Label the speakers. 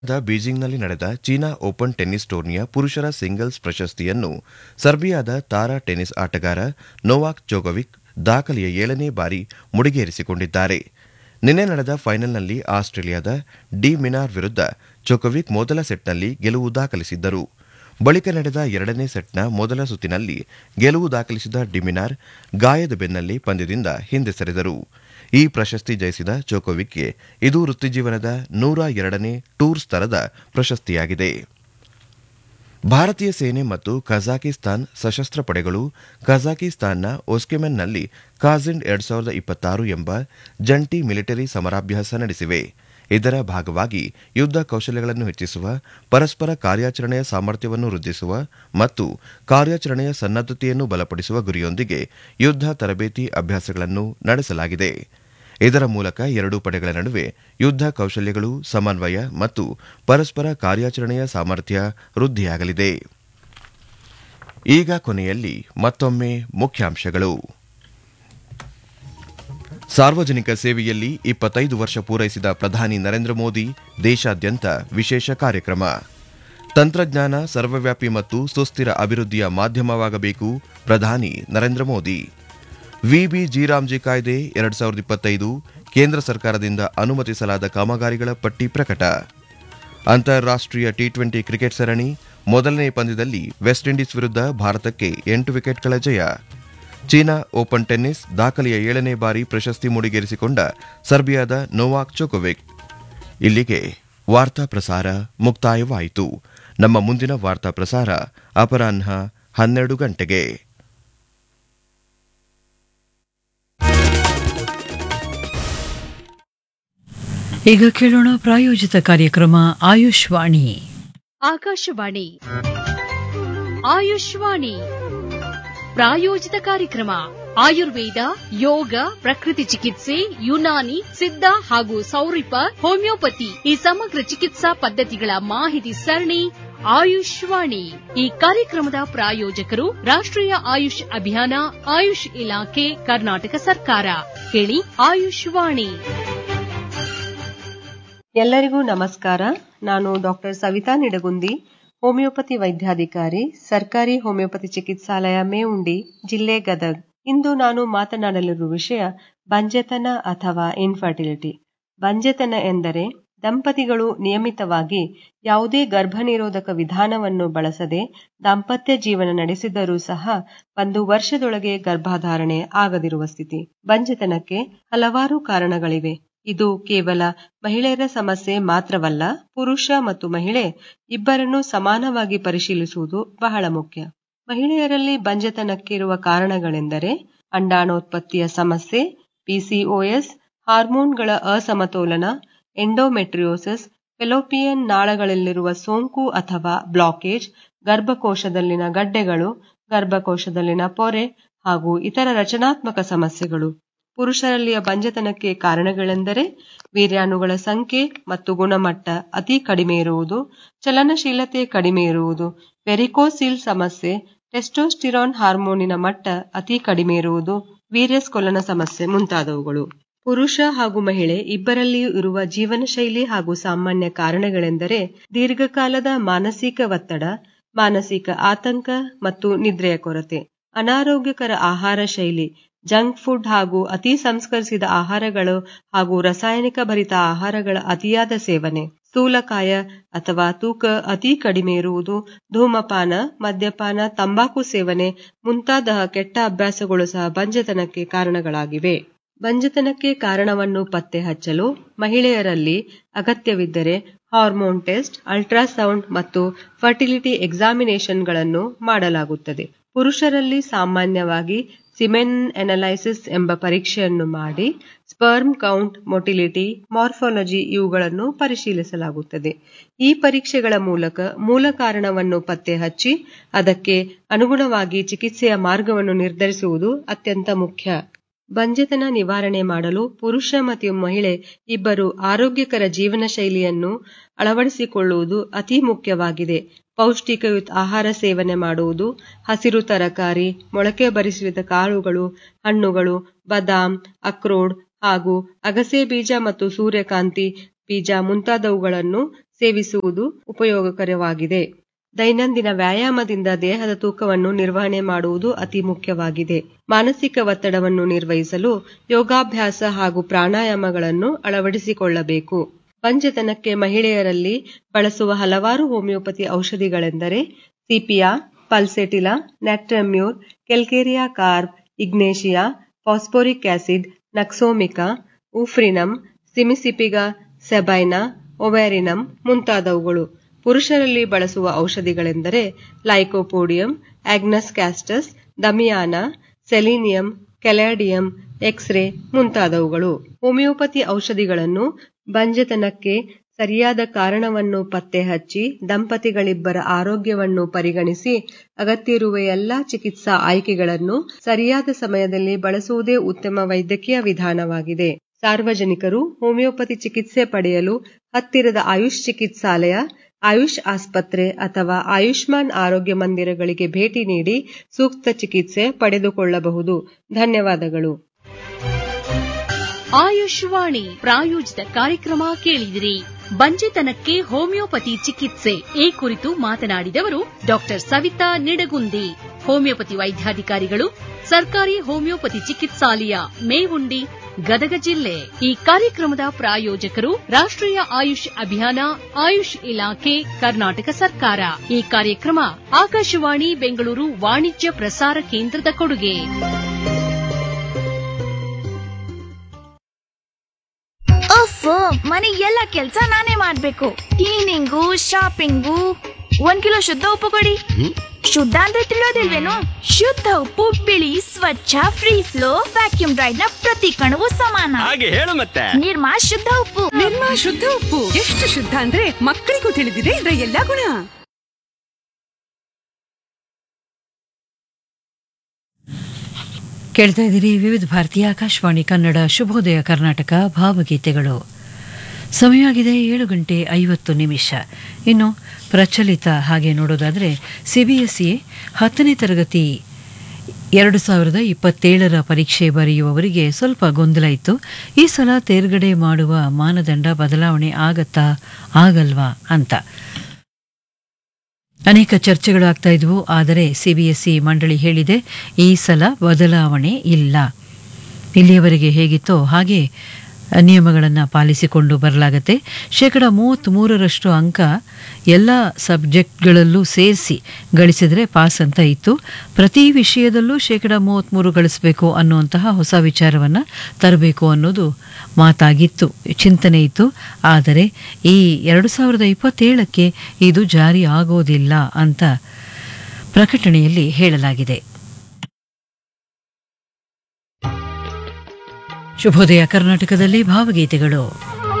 Speaker 1: ಬೀಜಿಂಗ್ನಲ್ಲಿ ನಡೆದ China open tennis ಟೂರ್ನಿಯ ಪುರುಷರ ಸಿಂಗಲ್ಸ್ ಪ್ರಶಸ್ತಿಯನ್ನು ಸರ್ಬಿಯಾದ ತಾರಾ ಟೆನ್ನಿಸ್ ಆಟಗಾರ ನೊವಾಕ್ ಜೋಗೊವಿಕ್ ದಾಖಲೆಯ ಏಳನೇ ಬಾರಿ ಮುಡಿಗೇರಿಸಿಕೊಂಡಿದ್ದಾರೆ ನಿನ್ನೆ ನಡೆದ ಫೈನಲ್ನಲ್ಲಿ ಆಸ್ಟ್ರೇಲಿಯಾದ ಡಿ ಮಿನಾರ್ ವಿರುದ್ಧ ಜೋಕೊವಿಕ್ ಮೊದಲ ಸೆಟ್ನಲ್ಲಿ ಗೆಲುವು ದಾಖಲಿಸಿದ್ದರು ಬಳಿಕ ನಡೆದ ಎರಡನೇ ಸೆಟ್ನ ಮೊದಲ ಸುತ್ತಿನಲ್ಲಿ ಗೆಲುವು ದಾಖಲಿಸಿದ ಡಿಮಿನಾರ್ ಗಾಯದ ಬೆನ್ನಲ್ಲಿ ಪಂದ್ಯದಿಂದ ಹಿಂದೆ ಸರಿದರು ಈ ಪ್ರಶಸ್ತಿ ಜಯಿಸಿದ ಜೋಕೋವಿಕ್ಗೆ ಇದು ವೃತ್ತಿಜೀವನದ ನೂರ ಎರಡನೇ ಟೂರ್ ಸ್ತರದ ಪ್ರಶಸ್ತಿಯಾಗಿದೆ ಭಾರತೀಯ ಸೇನೆ ಮತ್ತು ಕಜಾಕಿಸ್ತಾನ್ ಸಶಸ್ತ್ರ ಪಡೆಗಳು ಕಜಾಕಿಸ್ತಾನ್ನ ಒಸ್ಕೆಮೆನ್ನಲ್ಲಿ ಕಾಜಿಂಡ್ ಎರಡ್ ಸಾವಿರದ ಇಪ್ಪತ್ತಾರು ಎಂಬ ಜಂಟಿ ಮಿಲಿಟರಿ ಸಮರಾಭ್ಯಾಸ ನಡೆಸಿವೆ ಇದರ ಭಾಗವಾಗಿ ಯುದ್ಧ ಕೌಶಲ್ಯಗಳನ್ನು ಹೆಚ್ಚಿಸುವ ಪರಸ್ಪರ ಕಾರ್ಯಾಚರಣೆಯ ಸಾಮರ್ಥ್ಯವನ್ನು ವೃದ್ಧಿಸುವ ಮತ್ತು ಕಾರ್ಯಾಚರಣೆಯ ಸನ್ನದ್ದತೆಯನ್ನು ಬಲಪಡಿಸುವ ಗುರಿಯೊಂದಿಗೆ ಯುದ್ಧ ತರಬೇತಿ ಅಭ್ಯಾಸಗಳನ್ನು ನಡೆಸಲಾಗಿದೆ ಇದರ ಮೂಲಕ ಎರಡೂ ಪಡೆಗಳ ನಡುವೆ ಯುದ್ಧ ಕೌಶಲ್ಯಗಳು ಸಮನ್ವಯ ಮತ್ತು ಪರಸ್ಪರ ಕಾರ್ಯಾಚರಣೆಯ ಸಾಮರ್ಥ್ಯ ವೃದ್ಧಿಯಾಗಲಿದೆ ಈಗ ಕೊನೆಯಲ್ಲಿ ಮತ್ತೊಮ್ಮೆ ಮುಖ್ಯಾಂಶಗಳು ಸಾರ್ವಜನಿಕ ಸೇವೆಯಲ್ಲಿ ಇಪ್ಪತ್ತೈದು ವರ್ಷ ಪೂರೈಸಿದ ಪ್ರಧಾನಿ ನರೇಂದ್ರ ಮೋದಿ ದೇಶಾದ್ಯಂತ ವಿಶೇಷ ಕಾರ್ಯಕ್ರಮ ತಂತ್ರಜ್ಞಾನ ಸರ್ವವ್ಯಾಪಿ ಮತ್ತು ಸುಸ್ಥಿರ ಅಭಿವೃದ್ಧಿಯ ಮಾಧ್ಯಮವಾಗಬೇಕು ಪ್ರಧಾನಿ ನರೇಂದ್ರ ಮೋದಿ ವಿಬಿ ಜಿರಾಮ್ಜಿ ಕಾಯ್ದೆ ಎರಡ್ ಸಾವಿರದ ಇಪ್ಪತ್ತೈದು ಕೇಂದ್ರ ಸರ್ಕಾರದಿಂದ ಅನುಮತಿಸಲಾದ ಕಾಮಗಾರಿಗಳ ಪಟ್ಟಿ ಪ್ರಕಟ ಅಂತಾರಾಷ್ಟೀಯ ಟಿ ಟ್ವೆಂಟಿ ಕ್ರಿಕೆಟ್ ಸರಣಿ ಮೊದಲನೇ ಪಂದ್ಯದಲ್ಲಿ ವೆಸ್ಟ್ ಇಂಡೀಸ್ ವಿರುದ್ಧ ಭಾರತಕ್ಕೆ ಎಂಟು ವಿಕೆಟ್ಗಳ ಜಯ ಚೀನಾ ಓಪನ್ ಟೆನ್ನಿಸ್ ದಾಖಲೆಯ ಏಳನೇ ಬಾರಿ ಪ್ರಶಸ್ತಿ ಮುಡಿಗೇರಿಸಿಕೊಂಡ ಸರ್ಬಿಯಾದ ನೋವಾಕ್ ಚೊಕೊವಿಕ್ ಇಲ್ಲಿಗೆ ವಾರ್ತಾ ಪ್ರಸಾರ ಮುಕ್ತಾಯವಾಯಿತು ನಮ್ಮ ಮುಂದಿನ ವಾರ್ತಾ ಪ್ರಸಾರ ಅಪರಾಹ್ನ ಹನ್ನೆರಡು ಗಂಟೆಗೆ
Speaker 2: ಈಗ ಕೇಳೋಣ ಪ್ರಾಯೋಜಿತ ಕಾರ್ಯಕ್ರಮ ಆಯುಷ್ವಾಣಿ
Speaker 3: ಆಕಾಶವಾಣಿ ಆಯುಷ್ವಾಣಿ ಪ್ರಾಯೋಜಿತ ಕಾರ್ಯಕ್ರಮ ಆಯುರ್ವೇದ ಯೋಗ ಪ್ರಕೃತಿ ಚಿಕಿತ್ಸೆ ಯುನಾನಿ ಸಿದ್ಧ ಹಾಗೂ ಸೌರಿಪ ಹೋಮಿಯೋಪತಿ ಈ ಸಮಗ್ರ ಚಿಕಿತ್ಸಾ ಪದ್ಧತಿಗಳ ಮಾಹಿತಿ ಸರಣಿ ಆಯುಷ್ವಾಣಿ ಈ ಕಾರ್ಯಕ್ರಮದ ಪ್ರಾಯೋಜಕರು ರಾಷ್ಟ್ರೀಯ ಆಯುಷ್ ಅಭಿಯಾನ ಆಯುಷ್ ಇಲಾಖೆ ಕರ್ನಾಟಕ ಸರ್ಕಾರ ಕೇಳಿ ಆಯುಷ್ವಾಣಿ
Speaker 4: ಎಲ್ಲರಿಗೂ ನಮಸ್ಕಾರ ನಾನು ಡಾಕ್ಟರ್ ಸವಿತಾ ನಿಡಗುಂದಿ ಹೋಮಿಯೋಪತಿ ವೈದ್ಯಾಧಿಕಾರಿ ಸರ್ಕಾರಿ ಹೋಮಿಯೋಪತಿ ಚಿಕಿತ್ಸಾಲಯ ಮೇವುಂಡಿ ಜಿಲ್ಲೆ ಗದಗ್ ಇಂದು ನಾನು ಮಾತನಾಡಲಿರುವ ವಿಷಯ ಬಂಜೆತನ ಅಥವಾ ಇನ್ಫರ್ಟಿಲಿಟಿ ಬಂಜೆತನ ಎಂದರೆ ದಂಪತಿಗಳು ನಿಯಮಿತವಾಗಿ ಯಾವುದೇ ಗರ್ಭನಿರೋಧಕ ವಿಧಾನವನ್ನು ಬಳಸದೆ ದಾಂಪತ್ಯ ಜೀವನ ನಡೆಸಿದರೂ ಸಹ ಒಂದು ವರ್ಷದೊಳಗೆ ಗರ್ಭಧಾರಣೆ ಆಗದಿರುವ ಸ್ಥಿತಿ ಬಂಜೆತನಕ್ಕೆ ಹಲವಾರು ಕಾರಣಗಳಿವೆ ಇದು ಕೇವಲ ಮಹಿಳೆಯರ ಸಮಸ್ಯೆ ಮಾತ್ರವಲ್ಲ ಪುರುಷ ಮತ್ತು ಮಹಿಳೆ ಇಬ್ಬರನ್ನು ಸಮಾನವಾಗಿ ಪರಿಶೀಲಿಸುವುದು ಬಹಳ ಮುಖ್ಯ ಮಹಿಳೆಯರಲ್ಲಿ ಬಂಜೆತನಕ್ಕಿರುವ ಕಾರಣಗಳೆಂದರೆ ಅಂಡಾಣೋತ್ಪತ್ತಿಯ ಸಮಸ್ಯೆ ಪಿಸಿಒಎಸ್ ಹಾರ್ಮೋನ್ಗಳ ಅಸಮತೋಲನ ಎಂಡೋಮೆಟ್ರಿಯೋಸಿಸ್ ಫೆಲೋಪಿಯನ್ ನಾಳಗಳಲ್ಲಿರುವ ಸೋಂಕು ಅಥವಾ ಬ್ಲಾಕೇಜ್ ಗರ್ಭಕೋಶದಲ್ಲಿನ ಗಡ್ಡೆಗಳು ಗರ್ಭಕೋಶದಲ್ಲಿನ ಪೊರೆ ಹಾಗೂ ಇತರ ರಚನಾತ್ಮಕ ಸಮಸ್ಯೆಗಳು ಪುರುಷರಲ್ಲಿಯ ಬಂಜತನಕ್ಕೆ ಕಾರಣಗಳೆಂದರೆ ವೀರ್ಯಾಣುಗಳ ಸಂಖ್ಯೆ ಮತ್ತು ಗುಣಮಟ್ಟ ಅತಿ ಕಡಿಮೆ ಇರುವುದು ಚಲನಶೀಲತೆ ಕಡಿಮೆ ಇರುವುದು ವೆರಿಕೋಸಿಲ್ ಸಮಸ್ಯೆ ಟೆಸ್ಟೋಸ್ಟಿರಾನ್ ಹಾರ್ಮೋನಿನ ಮಟ್ಟ ಅತಿ ಕಡಿಮೆ ಇರುವುದು ವೀರ್ಯಸ್ಖಲನ ಸಮಸ್ಯೆ ಮುಂತಾದವುಗಳು ಪುರುಷ ಹಾಗೂ ಮಹಿಳೆ ಇಬ್ಬರಲ್ಲಿಯೂ ಇರುವ ಜೀವನ ಶೈಲಿ ಹಾಗೂ ಸಾಮಾನ್ಯ ಕಾರಣಗಳೆಂದರೆ ದೀರ್ಘಕಾಲದ ಮಾನಸಿಕ ಒತ್ತಡ ಮಾನಸಿಕ ಆತಂಕ ಮತ್ತು ನಿದ್ರೆಯ ಕೊರತೆ ಅನಾರೋಗ್ಯಕರ ಆಹಾರ ಶೈಲಿ ಜಂಕ್ ಫುಡ್ ಹಾಗೂ ಅತಿ ಸಂಸ್ಕರಿಸಿದ ಆಹಾರಗಳು ಹಾಗೂ ರಾಸಾಯನಿಕ ಭರಿತ ಆಹಾರಗಳ ಅತಿಯಾದ ಸೇವನೆ ಸ್ಥೂಲಕಾಯ ಅಥವಾ ತೂಕ ಅತಿ ಕಡಿಮೆ ಇರುವುದು ಧೂಮಪಾನ ಮದ್ಯಪಾನ ತಂಬಾಕು ಸೇವನೆ ಮುಂತಾದ ಕೆಟ್ಟ ಅಭ್ಯಾಸಗಳು ಸಹ ಬಂಜತನಕ್ಕೆ ಕಾರಣಗಳಾಗಿವೆ ಬಂಜತನಕ್ಕೆ ಕಾರಣವನ್ನು ಪತ್ತೆ ಹಚ್ಚಲು ಮಹಿಳೆಯರಲ್ಲಿ ಅಗತ್ಯವಿದ್ದರೆ ಹಾರ್ಮೋನ್ ಟೆಸ್ಟ್ ಅಲ್ಟ್ರಾಸೌಂಡ್ ಮತ್ತು ಫರ್ಟಿಲಿಟಿ ಎಕ್ಸಾಮಿನೇಷನ್ಗಳನ್ನು ಮಾಡಲಾಗುತ್ತದೆ ಪುರುಷರಲ್ಲಿ ಸಾಮಾನ್ಯವಾಗಿ ಸಿಮೆನ್ ಎನಲೈಸಿಸ್ ಎಂಬ ಪರೀಕ್ಷೆಯನ್ನು ಮಾಡಿ ಸ್ಪರ್ಮ್ ಕೌಂಟ್ ಮೊಟಿಲಿಟಿ ಮಾರ್ಫಾಲಜಿ ಇವುಗಳನ್ನು ಪರಿಶೀಲಿಸಲಾಗುತ್ತದೆ ಈ ಪರೀಕ್ಷೆಗಳ ಮೂಲಕ ಮೂಲ ಕಾರಣವನ್ನು ಪತ್ತೆ ಹಚ್ಚಿ ಅದಕ್ಕೆ ಅನುಗುಣವಾಗಿ ಚಿಕಿತ್ಸೆಯ ಮಾರ್ಗವನ್ನು ನಿರ್ಧರಿಸುವುದು ಅತ್ಯಂತ ಮುಖ್ಯ ಬಂಜೆತನ ನಿವಾರಣೆ ಮಾಡಲು ಪುರುಷ ಮತ್ತು ಮಹಿಳೆ ಇಬ್ಬರು ಆರೋಗ್ಯಕರ ಜೀವನ ಶೈಲಿಯನ್ನು ಅಳವಡಿಸಿಕೊಳ್ಳುವುದು ಅತಿ ಮುಖ್ಯವಾಗಿದೆ ಪೌಷ್ಟಿಕಯುತ ಆಹಾರ ಸೇವನೆ ಮಾಡುವುದು ಹಸಿರು ತರಕಾರಿ ಮೊಳಕೆ ಬರಿಸಿದ ಕಾಳುಗಳು ಹಣ್ಣುಗಳು ಬದಾಮ್ ಅಕ್ರೋಡ್ ಹಾಗೂ ಅಗಸೆ ಬೀಜ ಮತ್ತು ಸೂರ್ಯಕಾಂತಿ ಬೀಜ ಮುಂತಾದವುಗಳನ್ನು ಸೇವಿಸುವುದು ಉಪಯೋಗಕರವಾಗಿದೆ ದೈನಂದಿನ ವ್ಯಾಯಾಮದಿಂದ ದೇಹದ ತೂಕವನ್ನು ನಿರ್ವಹಣೆ ಮಾಡುವುದು ಅತಿ ಮುಖ್ಯವಾಗಿದೆ ಮಾನಸಿಕ ಒತ್ತಡವನ್ನು ನಿರ್ವಹಿಸಲು ಯೋಗಾಭ್ಯಾಸ ಹಾಗೂ ಪ್ರಾಣಾಯಾಮಗಳನ್ನು ಅಳವಡಿಸಿಕೊಳ್ಳಬೇಕು ಪಂಚತನಕ್ಕೆ ಮಹಿಳೆಯರಲ್ಲಿ ಬಳಸುವ ಹಲವಾರು ಹೋಮಿಯೋಪತಿ ಔಷಧಿಗಳೆಂದರೆ sepia pulsatilla natrum mur calcarea carb ignatia phosphoric acid nux vomica ಉಫ್ರಿನಮ್ ಸಿಮಿಸಿಪಿಗಾ ಸೆಬೈನಾ ಒವ್ಯಾರಿನಮ್ ಮುಂತಾದವುಗಳು ಪುರುಷರಲ್ಲಿ ಬಳಸುವ ಔಷಧಿಗಳೆಂದರೆ lycopodium agnus castus damiana selenium caladium ಎಕ್ಸ್ರೇ ಮುಂತಾದವುಗಳು ಹೋಮಿಯೋಪತಿ ಔಷಧಿಗಳನ್ನು ಬಂಜೆತನಕ್ಕೆ ಸರಿಯಾದ ಕಾರಣವನ್ನು ಪತ್ತೆ ಹಚ್ಚಿ ದಂಪತಿಗಳಿಬ್ಬರ ಆರೋಗ್ಯವನ್ನು ಪರಿಗಣಿಸಿ ಅಗತ್ಯ ಇರುವ ಎಲ್ಲಾ ಚಿಕಿತ್ಸಾ ಆಯ್ಕೆಗಳನ್ನು ಸರಿಯಾದ ಸಮಯದಲ್ಲಿ ಬಳಸುವುದೇ ಉತ್ತಮ ವೈದ್ಯಕೀಯ ವಿಧಾನವಾಗಿದೆ ಸಾರ್ವಜನಿಕರು ಹೋಮಿಯೋಪತಿ ಚಿಕಿತ್ಸೆ ಪಡೆಯಲು ಹತ್ತಿರದ ಆಯುಷ್ ಚಿಕಿತ್ಸಾಲಯ ಆಯುಷ್ ಆಸ್ಪತ್ರೆ ಅಥವಾ ಆಯುಷ್ಮಾನ್ ಆರೋಗ್ಯ ಮಂದಿರಗಳಿಗೆ ಭೇಟಿ ನೀಡಿ ಸೂಕ್ತ ಚಿಕಿತ್ಸೆ ಪಡೆದುಕೊಳ್ಳಬಹುದು ಧನ್ಯವಾದಗಳು
Speaker 3: ಆಯುಷ್ವಾಣಿ ಪ್ರಾಯೋಜಿತ ಕಾರ್ಯಕ್ರಮ ಕೇಳಿದಿರಿ ಬಂಜೆತನಕ್ಕೆ ಹೋಮಿಯೋಪತಿ ಚಿಕಿತ್ಸೆ ಈ ಕುರಿತು ಮಾತನಾಡಿದವರು ಡಾಕ್ಟರ್ ಸವಿತಾ ನಿಡಗುಂದಿ ಹೋಮಿಯೋಪತಿ ವೈದ್ಯಾಧಿಕಾರಿಗಳು ಸರ್ಕಾರಿ ಹೋಮಿಯೋಪತಿ ಚಿಕಿತ್ಸಾಲಯ ಮೇವುಂಡಿ ಗದಗ ಜಿಲ್ಲೆ ಈ ಕಾರ್ಯಕ್ರಮದ ಪ್ರಾಯೋಜಕರು ರಾಷ್ಟ್ರೀಯ ಆಯುಷ್ ಅಭಿಯಾನ ಆಯುಷ್ ಇಲಾಖೆ ಕರ್ನಾಟಕ ಸರ್ಕಾರ ಈ ಕಾರ್ಯಕ್ರಮ ಆಕಾಶವಾಣಿ ಬೆಂಗಳೂರು ವಾಣಿಜ್ಯ ಪ್ರಸಾರ ಕೇಂದ್ರದ ಕೊಡುಗೆ
Speaker 5: ಅಫ್ ಮನೆ ಎಲ್ಲ ಕೆಲ್ಸ ನಾನೇ ಮಾಡ್ಬೇಕು ಕ್ಲೀನಿಂಗು ಶಾಪಿಂಗು ಒಂದ್ ಕಿಲೋ ಶುದ್ಧ ಉಪ್ಪು ಕೊಡಿ ಶುದ್ಧ ಅಂದ್ರೆ ತಿಳಿಯೋದಿಲ್ವೇನು ಶುದ್ಧ ಉಪ್ಪು ಬಿಳಿ ಸ್ವಚ್ಛ ಫ್ರೀ ಫ್ಲೋ ವ್ಯಾಕ್ಯೂಮ್ ಡ್ರೈಡ್ ನ ಪ್ರತಿ ಕಣವು ಸಮಾನ
Speaker 6: ಹಾಗೆ ಹೇಳು ಮತ್ತೆ
Speaker 5: ನಿರ್ಮಾ ಶುದ್ಧ ಉಪ್ಪು
Speaker 7: ನಿರ್ಮಾ ಶುದ್ಧ ಉಪ್ಪು ಎಷ್ಟು ಶುದ್ಧ ಅಂದ್ರೆ ಮಕ್ಕಳಿಗೂ ತಿಳಿದಿದೆ ಇದರ ಎಲ್ಲಾ ಗುಣ
Speaker 2: ಕೇಳ್ತಾ ಇದ್ದೀರಿ ವಿವಿಧ ಭಾರತೀಯ ಆಕಾಶವಾಣಿ ಕನ್ನಡ ಶುಭೋದಯ ಕರ್ನಾಟಕ ಭಾವಗೀತೆಗಳು ಸಮಯ ಆಗಿದೆ ಏಳು ಗಂಟೆ ಐವತ್ತು ನಿಮಿಷ ಇನ್ನು ಪ್ರಚಲಿತ ಹಾಗೆ ನೋಡೋದಾದರೆ ಸಿ ಬಿ ಎಸ್ ಇ ಹತ್ತನೇ ತರಗತಿ ಎರಡು ಸಾವಿರದ ಇಪ್ಪತ್ತೇಳರ ಪರೀಕ್ಷೆ ಬರೆಯುವವರಿಗೆ ಸ್ವಲ್ಪ ಗೊಂದಲ ಇತ್ತು ಈ ಸಲ ತೇರ್ಗಡೆ ಮಾಡುವ ಮಾನದಂಡ ಬದಲಾವಣೆ ಆಗತ್ತಾ ಆಗಲ್ವಾ ಅಂತ ಅನೇಕ ಚರ್ಚೆಗಳು ಆಗ್ತಾ ಇದ್ವು ಆದರೆ ಸಿಬಿಎಸ್ಇ ಮಂಡಳಿ ಹೇಳಿದೆ ಈ ಸಲ ಬದಲಾವಣೆ ಇಲ್ಲ ಇಲ್ಲಿಯವರೆಗೆ ಹೇಗಿತ್ತೋ ಹಾಗೆ ನಿಯಮಗಳನ್ನು ಪಾಲಿಸಿಕೊಂಡು ಬರಲಾಗತ್ತೆ ಶೇಕಡ ಮೂವತ್ತ್ಮೂರರಷ್ಟು ಅಂಕ ಎಲ್ಲ ಸಬ್ಜೆಕ್ಟ್ಗಳಲ್ಲೂ ಸೇರಿಸಿ ಗಳಿಸಿದರೆ ಪಾಸ್ ಅಂತ ಇತ್ತು ಪ್ರತಿ ವಿಷಯದಲ್ಲೂ ಶೇಕಡ ಮೂವತ್ತ್ಮೂರು ಗಳಿಸಬೇಕು ಅನ್ನುವಂತಹ ಹೊಸ ವಿಚಾರವನ್ನು ತರಬೇಕು ಅನ್ನೋದು ಮಾತಾಗಿತ್ತು ಚಿಂತನೆ ಇತ್ತು ಆದರೆ ಈ ಎರಡು ಸಾವಿರದ ಇಪ್ಪತ್ತೇಳಕ್ಕೆ ಇದು ಜಾರಿ ಆಗೋದಿಲ್ಲ ಅಂತ ಪ್ರಕಟಣೆಯಲ್ಲಿ ಹೇಳಲಾಗಿದೆ ಶುಭೋದಯ ಕರ್ನಾಟಕದಲ್ಲಿ ಭಾವಗೀತೆಗಳು